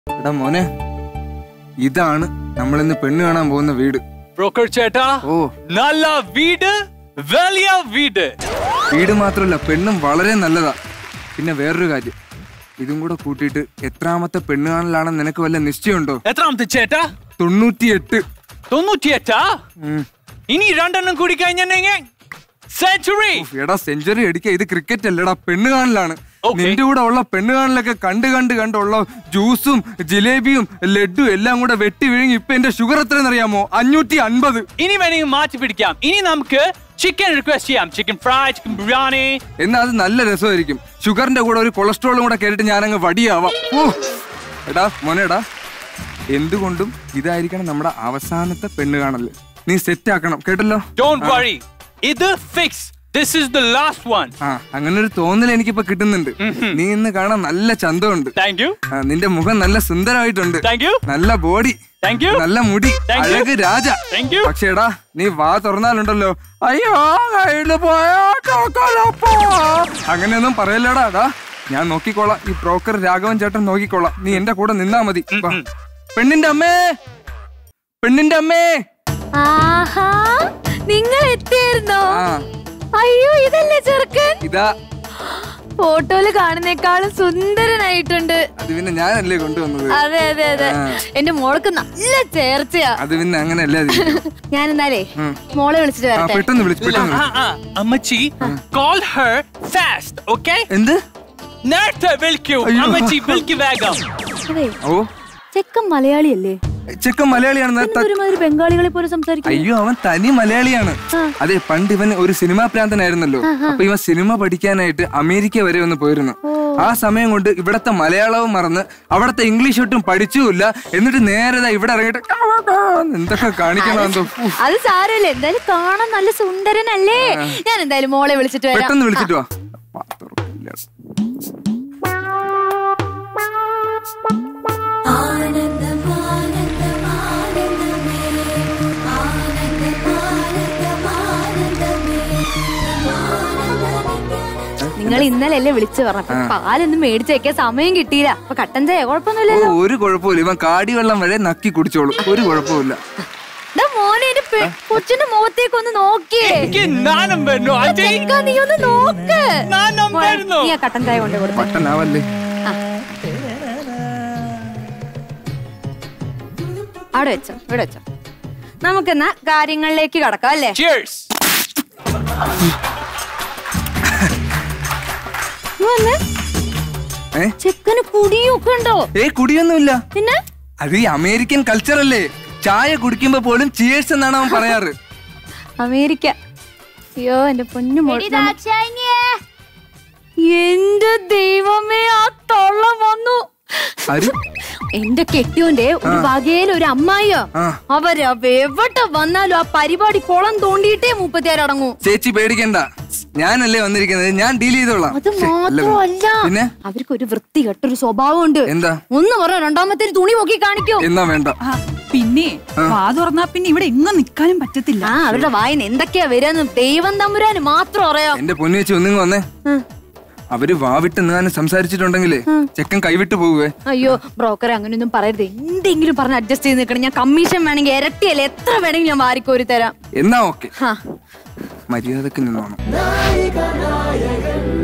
എടാ മോനെ ഇതാണ് നമ്മൾ ഇന്ന് പെണ്ണ് കാണാൻ പോകുന്ന വീട് ബ്രോക്കർ ചേട്ടാ ഓ നല്ല വീട് വലിയ വീട് വീട് മാത്രമല്ല പെണ്ണും വളരെ നല്ലതാ പിന്നെ വേറൊരു കാര്യം ഇതും കൂടെ കൂട്ടിയിട്ട് എത്രാമത്തെ പെണ്ണ് കാണലാണെന്ന് നിനക്ക് വല്ല നിശ്ചയമുണ്ടോ എത്രാമത്തെ ചേട്ടാ തൊണ്ണൂറ്റിയെട്ട് തൊണ്ണൂറ്റിയെട്ടാ ഉം. ഇനി രണ്ടെണ്ണം കൂടി കഴിഞ്ഞെങ്കിൽ സെഞ്ചുറി ഉഫ്, എടാ സെഞ്ചുറി അടിക്ക ഇത് ക്രിക്കറ്റ് അല്ലടാ പെണ്ണ് കാണലാണ് Okay. നിന്റെ കൂടെ ഉള്ള പെണ്ണ് കാണലൊക്കെ കണ്ട് കണ്ട് കണ്ടുള്ള ജ്യൂസും ജിലേബിയും ലഡും എല്ലാം കൂടെ വെട്ടി വിഴുങ്ങി ഇപ്പൊ എന്റെ ഷുഗർ എത്രയെന്ന് അറിയാമോ അഞ്ഞൂറ്റി അൻപത് ഇനി വേണമെങ്കിൽ മാറ്റി പിടിക്കാം ഇനി നമുക്ക് ചിക്കൻ റിക്വസ്റ്റ് ചെയ്യാം ചിക്കൻ ഫ്രൈ ചിക്കൻ ബിരിയാണി എന്നാ അത് നല്ല രസമായിരിക്കും ഷുഗറിന്റെ കൂടെ ഒരു കൊളസ്ട്രോളും കൂടെ കേട്ടിട്ട് ഞാനങ്ങ് വടിയാവാം ഓ എടാ മോനെടാ എന്തുകൊണ്ടും ഇതായിരിക്കണം നമ്മുടെ അവസാനത്തെ പെണ്ണ് കാണല് നീ സെറ്റ് ആക്കണം കേട്ടല്ലോ ഡോണ്ട് വറി ഇത് fix this is the last one ആ അങ്ങനെ ഒരു തോന്നൽ എനിക്കിപ്പോ കിട്ടുന്നുണ്ട് നീ ഇന്ന് കാണാൻ നല്ല ചന്തമുണ്ട് താങ്ക് യു ആ, നിന്റെ മുഖം നല്ല സുന്ദരമായിട്ടുണ്ട് താങ്ക് യു നല്ല ബോഡി താങ്ക് യു നല്ല മുടി Thank you. അഴക് രാജ താങ്ക് യു പക്ഷേ എടാ നീ വാ തുറന്നാലുണ്ടല്ലോ അയ്യോ കയ്യില് പോയോ ചോക്കോലപ്പോ. അങ്ങനെയൊന്നും പറയല്ലടാ എടാ ഞാൻ നോക്കിക്കോളാം ഈ ബ്രോക്കർ രാഘവൻ ചേട്ടൻ നോക്കിക്കോളാം നീ എന്റെ കൂടെ നിന്നാ മതി വാ. പെണ്ണിന്റെ അമ്മേ പെണ്ണിന്റെ അമ്മേ ആഹാ നിങ്ങൾ എത്തിയായിരുന്നോ ആ അയ്യോ ഇതല്ലേ ചെറുക്കൻ ഇതാ ഫോട്ടോയില് കാണുന്നേക്കാളും സുന്ദരനായിട്ടുണ്ട് അത് പിന്നെ ഞാനല്ലേ കൊണ്ടുവന്നത് അതെ അതെ അതെ ആ. എന്റെ മോൾക്ക് നല്ല ചേർച്ചയാ അത് പിന്നെ അങ്ങനെയല്ലേ അത് ഞാൻ എന്നാലേ ഉം. മോളെ വിളിച്ചിട്ട് ആ വരട്ടെ പെട്ടെന്ന് വിളിച്ചു പെട്ടെന്ന് ആ, വിളിച്ചു ആ, അമ്മച്ചി കോൾ ഹർ ഫാസ്റ്റ് ഓക്കെ എന്ത് നേരത്തെ വിളിക്കൂ അയ്യോ. അമ്മച്ചി വിളിക്കു വേഗം അതെ ഓ ചെക്കൻ മലയാളിയല്ലേ ചെക്കൻ മലയാളിയാണ് ഇവൻ ഒരുമാതിരി ബംഗാളികളെ പോലെ സംസാരിക്കും അയ്യോ അവൻ തനി മലയാളിയാണ് അതെ പണ്ട് ഇവൻ ഒരു സിനിമാ പ്രാന്തനായിരുന്നല്ലോ അപ്പൊ ഇവൻ സിനിമ പഠിക്കാനായിട്ട് അമേരിക്ക വരെ ഒന്ന് പോയിരുന്നു ആ സമയം കൊണ്ട് ഇവിടത്തെ മലയാളവും മറന്ന് അവിടത്തെ ഇംഗ്ലീഷ് ഒട്ടും പഠിച്ചുമില്ല എന്നിട്ട് നേരെ ദാ ഇവിടെ ഇറങ്ങിയിട്ട് കാ, കാ, എന്തൊക്കെ കാണിക്കണമെന്തോ ഉഫ്. അത് സാരമില്ല എന്തായാലും കാണാൻ നല്ല സുന്ദരനല്ലേ ഞാൻ എന്തായാലും മോളെ വിളിച്ചിട്ട് വരാം പെട്ടെന്ന് വിളിച്ചിട്ട് വാ പാത്രം ഇല്ല. നിങ്ങൾ ഇന്നലെയല്ലേ വിളിച്ചു പറഞ്ഞപ്പോ പാലൊന്നും മേടിച്ചു വെക്കാൻ സമയം കിട്ടിയില്ല അപ്പൊ കട്ടൻ ചായ ഓ കുഴപ്പമൊന്നുമില്ലല്ലോ ഒരു കുഴപ്പമില്ല ഇവൻ കാടി വെള്ളം വരെ നക്കി കുടിച്ചോളും ഒരു കുഴപ്പമില്ല ദാ മോനെ എന്റെ പെ- കൊച്ചിന്റെ മുഖത്തേക്ക് ഒന്ന് നോക്കിയേ എനിക്ക് നാണം വരുന്നു അജയ് ചെക്കാ, നീ ഒന്ന് നോക്ക് നാണം മോനെ, വരുന്നു നീ ആ കട്ടൻ ചായ കൊണ്ട് കൊടുത്തു പട്ടനാവല്ലേ അവിടെ വെച്ചോ ഇവിടെ വെച്ചോ നമുക്കെന്നാ കാര്യങ്ങളിലേക്ക് കടക്കാം അല്ലേ ചിയേഴ്സ് നീ വന്ന് ഏ ചെക്കന് കുടിയൊക്കെ ഉണ്ടോ ഏ കുടിയൊന്നുമില്ല പിന്നെ അത് ഈ അമേരിക്കൻ കൾച്ചർ അല്ലേ ചായ കുടിക്കുമ്പോ പോലും ചിയേഴ്സ് എന്നാണ് അവൻ പറയാറ് അമേരിക്ക അയ്യോ എന്റെ പൊന്നു മോൾ എന്റെ ദൈവമേ ആ തൊള്ള വന്നു ആര്? എന്റെ കെട്ടിയോന്റെ ഒരു വകയിൽ ഒരു അമ്മായിയോ ആ. അവര് എവിടെ വന്നാലും ആ പരിപാടി കുളം തോണ്ടിയിട്ടേ മുപ്പത്തിയാറ് അടങ്ങൂ ചേച്ചി പേടിക്കണ്ട ഞാനല്ലേ വന്നിരിക്കുന്നത് ഞാൻ ഡീൽ ചെയ്തോളാം അത് ശ്ശെ, അല്ല, മാത്രമല്ല പിന്നെ അവർക്ക് ഒരു വൃത്തി കെട്ടൊരു സ്വഭാവമുണ്ട് എന്താ ഒന്ന് പറ രണ്ടാമത്തെ തുണി നോക്കി കാണിക്കോ എന്നാ വേണ്ട ആ, പിന്നെ വാ തുറന്നാ പിന്നെ ഇവിടെ എങ്ങും നിക്കാനും പറ്റത്തില്ല ആ അവരുടെ വായന എന്തൊക്കെയാ വരാന്ന് ദൈവം തമ്പുരാന് മാത്രം അറിയാം എന്റെ പൊന്നു ചേച്ചി ഒന്നിങ്ങ് വന്നേ അവര് വാവിട്ട് നിന്നാനും സംസാരിച്ചിട്ടുണ്ടെങ്കിലേ ചെക്കൻ കൈവിട്ട് പോവുവേ അയ്യോ ബ്രോക്കർ അങ്ങനെയൊന്നും പറയരുത് എന്തെങ്കിലും പറഞ്ഞ് അഡ്ജസ്റ്റ് ചെയ്ത് നിൽക്കണം ഞാൻ കമ്മീഷൻ വേണമെങ്കിൽ ഇരട്ടിയല്ലേ എത്ര വേണമെങ്കിലും ഞാൻ വാരിക്കോരി തരാം എന്നാ ഓക്കെ ഹാ മര്യാദക്ക് നിന്നോണം നായിക നായകൻ